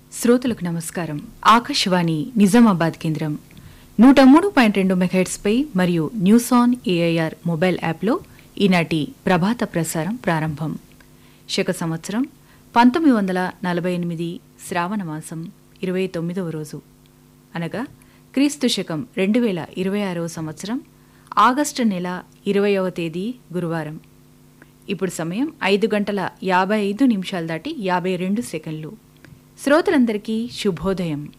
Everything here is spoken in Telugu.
శ్రోతలకు నమస్కారం ఆకాశవాణి నిజామాబాద్ కేంద్రం నూట మూడు పాయింట్ రెండు మెగాహెట్స్పై మరియు న్యూస్ ఆన్ ఏఐఆర్ మొబైల్ యాప్లో ఈనాటి ప్రభాత ప్రసారం ప్రారంభం శక సంవత్సరం పంతొమ్మిది వందల నలభై ఎనిమిది శ్రావణ మాసం ఇరవై తొమ్మిదవ రోజు అనగా క్రీస్తు శకం రెండు వేల ఇరవై ఆరవ సంవత్సరం ఆగస్టు నెల ఇరవయవ తేదీ గురువారం ఇప్పుడు సమయం ఐదు గంటల యాభై ఐదు నిమిషాలు దాటి యాభై రెండు సెకండ్లు శ్రోతలందరికీ శుభోదయం